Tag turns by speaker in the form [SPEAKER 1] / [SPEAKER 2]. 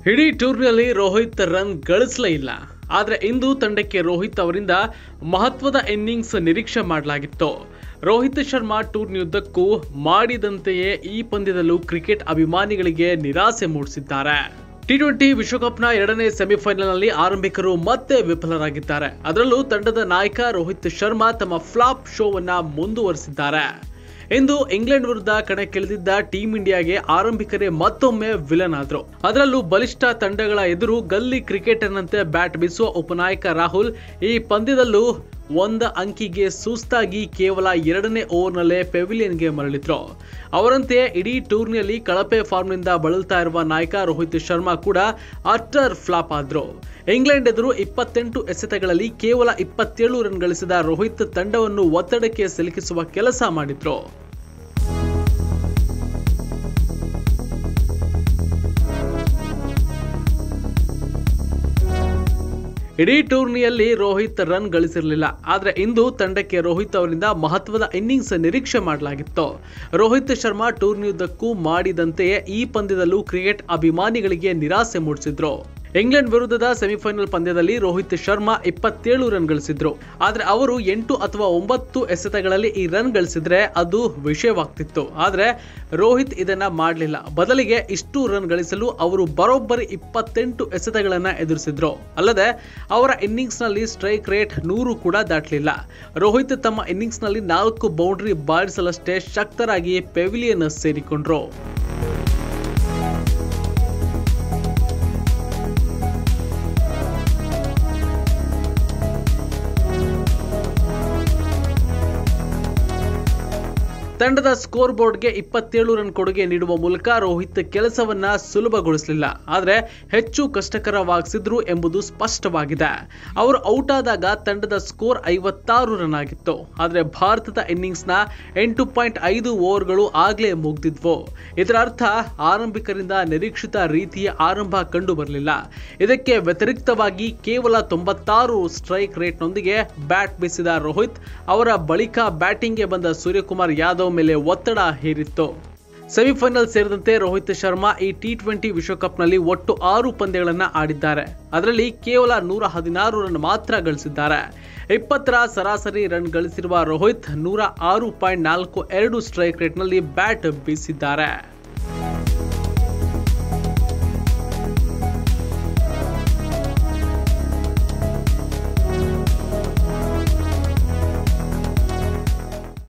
[SPEAKER 1] ಇಡೀ ಟೂರ್ನಿಯಲ್ಲಿ ರೋಹಿತ್ ರನ್ ಗಳಿಸಲೇ ಇಲ್ಲ ಆದರೆ ಇಂದು ತಂಡಕ್ಕೆ ರೋಹಿತ್ ಅವರಿಂದ ಮಹತ್ವದ ಇನ್ನಿಂಗ್ಸ್ ನಿರೀಕ್ಷೆ ಮಾಡಲಾಗಿತ್ತು ರೋಹಿತ್ ಶರ್ಮಾ ಟೂರ್ನಿಯುದ್ದಕ್ಕೂ ಮಾಡಿದಂತೆಯೇ ಈ ಪಂದ್ಯದಲ್ಲೂ ಕ್ರಿಕೆಟ್ ಅಭಿಮಾನಿಗಳಿಗೆ ನಿರಾಸೆ ಮೂಡಿಸಿದ್ದಾರೆ ಟಿ ಟ್ವೆಂಟಿ ವಿಶ್ವಕಪ್ನ ಎರಡನೇ ಸೆಮಿಫೈನಲ್ನಲ್ಲಿ ಆರಂಭಿಕರು ಮತ್ತೆ ವಿಫಲರಾಗಿದ್ದಾರೆ ಅದರಲ್ಲೂ ತಂಡದ ನಾಯಕ ರೋಹಿತ್ ಶರ್ಮಾ ತಮ್ಮ ಫ್ಲಾಪ್ ಶೋವನ್ನ ಮುಂದುವರಿಸಿದ್ದಾರೆ ಇಂದು ಇಂಗ್ಲೆಂಡ್ ವಿರುದ್ಧ ಕಣಕ್ಕಿಳಿದಿದ್ದ ಟೀಂ ಇಂಡಿಯಾಗೆ ಆರಂಭಿಕರೇ ಮತ್ತೊಮ್ಮೆ ವಿಲನ್ ಆದ್ರು ಅದರಲ್ಲೂ ಬಲಿಷ್ಠ ತಂಡಗಳ ಎದುರು ಗಲ್ಲಿ ಕ್ರಿಕೆಟರ್ನಂತೆ ಬ್ಯಾಟ್ ಬೀಸುವ ಉಪನಾಯಕ ರಾಹುಲ್ ಈ ಪಂದ್ಯದಲ್ಲೂ ಒಂದ ಅಂಕಿಗೆ ಸುಸ್ತಾಗಿ ಕೇವಲ ಎರಡನೇ ಓವರ್ನಲ್ಲೇ ಪೆವಿಲಿಯನ್ಗೆ ಮರಳಿದ್ರು ಅವರಂತೆಯೇ ಇಡೀ ಟೂರ್ನಿಯಲ್ಲಿ ಕಳಪೆ ಫಾರ್ಮ್ನಿಂದ ಬಳಲ್ತಾ ಇರುವ ನಾಯಕ ರೋಹಿತ್ ಶರ್ಮಾ ಕೂಡ ಅಟರ್ ಫ್ಲಾಪ್ ಆದ್ರು ಇಂಗ್ಲೆಂಡ್ ಎದುರು ಇಪ್ಪತ್ತೆಂಟು ಎಸೆತಗಳಲ್ಲಿ ಕೇವಲ ಇಪ್ಪತ್ತೇಳು ರನ್ ಗಳಿಸಿದ ರೋಹಿತ್ ತಂಡವನ್ನು ಒತ್ತಡಕ್ಕೆ ಸಿಲುಕಿಸುವ ಕೆಲಸ ಮಾಡಿದ್ರು ಇಡೀ ಟೂರ್ನಿಯಲ್ಲಿ ರೋಹಿತ್ ರನ್ ಗಳಿಸಿರಲಿಲ್ಲ ಆದರೆ ಇಂದು ತಂಡಕ್ಕೆ ರೋಹಿತ್ ಅವರಿಂದ ಮಹತ್ವದ ಇನ್ನಿಂಗ್ಸ್ ನಿರೀಕ್ಷೆ ಮಾಡಲಾಗಿತ್ತು ರೋಹಿತ್ ಶರ್ಮಾ ಟೂರ್ನಿಯುದ್ದಕ್ಕೂ ಮಾಡಿದಂತೆಯೇ ಈ ಪಂದ್ಯದಲ್ಲೂ ಕ್ರಿಕೆಟ್ ಅಭಿಮಾನಿಗಳಿಗೆ ನಿರಾಸೆ ಮೂಡಿಸಿದ್ರು ಇಂಗ್ಲೆಂಡ್ ವಿರುದ್ಧದ ಸೆಮಿಫೈನಲ್ ಪಂದ್ಯದಲ್ಲಿ ರೋಹಿತ್ ಶರ್ಮಾ ಇಪ್ಪತ್ತೇಳು ರನ್ ಗಳಿಸಿದ್ರು ಆದ್ರೆ ಅವರು ಎಂಟು ಅಥವಾ ಒಂಬತ್ತು ಎಸೆತಗಳಲ್ಲಿ ಈ ರನ್ ಗಳಿಸಿದ್ರೆ ಅದು ವಿಷಯವಾಗ್ತಿತ್ತು ಆದ್ರೆ ರೋಹಿತ್ ಇದನ್ನ ಮಾಡಲಿಲ್ಲ ಬದಲಿಗೆ ಇಷ್ಟು ರನ್ ಗಳಿಸಲು ಅವರು ಬರೋಬ್ಬರಿ ಇಪ್ಪತ್ತೆಂಟು ಎಸೆತಗಳನ್ನ ಎದುರಿಸಿದ್ರು ಅಲ್ಲದೆ ಅವರ ಇನ್ನಿಂಗ್ಸ್ ನಲ್ಲಿ ಸ್ಟ್ರೈಕ್ ರೇಟ್ ನೂರು ಕೂಡ ದಾಟಲಿಲ್ಲ ರೋಹಿತ್ ತಮ್ಮ ಇನ್ನಿಂಗ್ಸ್ ನಲ್ಲಿ ನಾಲ್ಕು ಬೌಂಡ್ರಿ ಬಾರಿಸಲಷ್ಟೇ ಶಕ್ತರಾಗಿ ಪೆವಿಲಿಯನ್ ಸೇರಿಕೊಂಡ್ರು ತಂಡದ ಸ್ಕೋರ್ ಬೋರ್ಡ್ಗೆ ಇಪ್ಪತ್ತೇಳು ರನ್ ಕೊಡುಗೆ ನೀಡುವ ಮೂಲಕ ರೋಹಿತ್ ಕೆಲಸವನ್ನ ಸುಲಭಗೊಳಿಸಲಿಲ್ಲ ಆದರೆ ಹೆಚ್ಚು ಕಷ್ಟಕರವಾಗಿಸಿದ್ರು ಎಂಬುದು ಸ್ಪಷ್ಟವಾಗಿದೆ ಅವರು ಔಟ್ ಆದಾಗ ತಂಡದ ಸ್ಕೋರ್ ಐವತ್ತಾರು ರನ್ ಆಗಿತ್ತು ಆದರೆ ಭಾರತದ ಇನ್ನಿಂಗ್ಸ್ನ ಎಂಟು ಪಾಯಿಂಟ್ ಐದು ಓವರ್ಗಳು ಆಗ್ಲೇ ಮುಗ್ದಿದ್ವು ಇದರ ಅರ್ಥ ಆರಂಭಿಕರಿಂದ ನಿರೀಕ್ಷಿತ ರೀತಿಯ ಆರಂಭ ಕಂಡು ಬರಲಿಲ್ಲ ಇದಕ್ಕೆ ವ್ಯತಿರಿಕ್ತವಾಗಿ ಕೇವಲ ತೊಂಬತ್ತಾರು ಸ್ಟ್ರೈಕ್ ರೇಟ್ನೊಂದಿಗೆ ಬ್ಯಾಟ್ ಬೀಸಿದ ರೋಹಿತ್ ಅವರ ಬಳಿಕ ಬ್ಯಾಟಿಂಗ್ಗೆ ಬಂದ ಸೂರ್ಯಕುಮಾರ್ ಯಾದವ್ ಮೇಲೆ ಒತ್ತಡ ಹೇರಿತ್ತು ಸೆಮಿಫೈನಲ್ ಸೇರಿದಂತೆ ರೋಹಿತ್ ಶರ್ಮಾ ಈ ಟಿ ಟ್ವೆಂಟಿ ವಿಶ್ವಕಪ್ನಲ್ಲಿ ಒಟ್ಟು ಆರು ಪಂದ್ಯಗಳನ್ನ ಆಡಿದ್ದಾರೆ ಅದರಲ್ಲಿ ಕೇವಲ ನೂರ ಹದಿನಾರು ರನ್ ಮಾತ್ರ ಗಳಿಸಿದ್ದಾರೆ ಇಪ್ಪತ್ತರ ಸರಾಸರಿ ರನ್ ಗಳಿಸಿರುವ ರೋಹಿತ್ ನೂರ ಆರು ಪಾಯಿಂಟ್ ನಾಲ್ಕು ಎರಡು ಸ್ಟ್ರೈಕ್ ರೇಟ್ನಲ್ಲಿ ಬ್ಯಾಟ್ ಬೀಸಿದ್ದಾರೆ